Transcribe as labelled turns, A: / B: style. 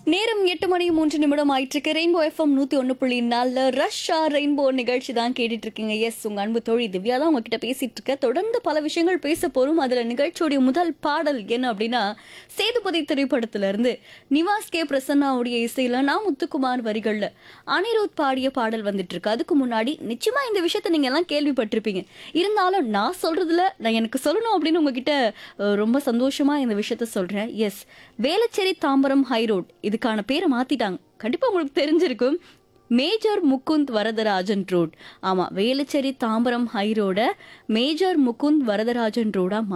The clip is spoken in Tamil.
A: நேரம் எட்டு மணி மூன்று நிமிடம் ஆயிட்டிருக்கு ரெயின்போ எஃப்எம் நூத்தி ஒன்று புள்ளி நாலுல ரஷ்ஷா ரெயின்போ நிகழ்ச்சி தான் கேட்டுட்டு இருக்கீங்க எஸ் உங்க அன்பு தோழி திவ்யா தான் உங்ககிட்ட பேசிட்டு இருக்க தொடர்ந்து பல விஷயங்கள் பேச போறோம் அதுல நிகழ்ச்சியோடைய முதல் பாடல் என்ன அப்படின்னா சேதுபதி திரைப்படத்துல இருந்து நிவாஸ் கே பிரசன்னாவுடைய இசையில நான் முத்துக்குமார் வரிகள்ல அனிருத் பாடிய பாடல் வந்துட்டு இருக்கு அதுக்கு முன்னாடி நிச்சயமா இந்த விஷயத்த நீங்க எல்லாம் கேள்விப்பட்டிருப்பீங்க இருந்தாலும் நான் சொல்றதுல நான் எனக்கு சொல்லணும் அப்படின்னு உங்ககிட்ட அஹ், ரொம்ப சந்தோஷமா இந்த விஷயத்த சொல்றேன் yes Velachery Tambaram high road இதுக்கான பேரை மாத்திட்டாங்க கண்டிப்பா உங்களுக்கு தெரிஞ்சிருக்கும் மேஜர் முகுந்த் வரதராஜன் ரோட் ஆமா வேளச்சேரி தாம்பரம் ஹை ரோட மேஜர் முகுந்த் வரதராஜன் ரோடா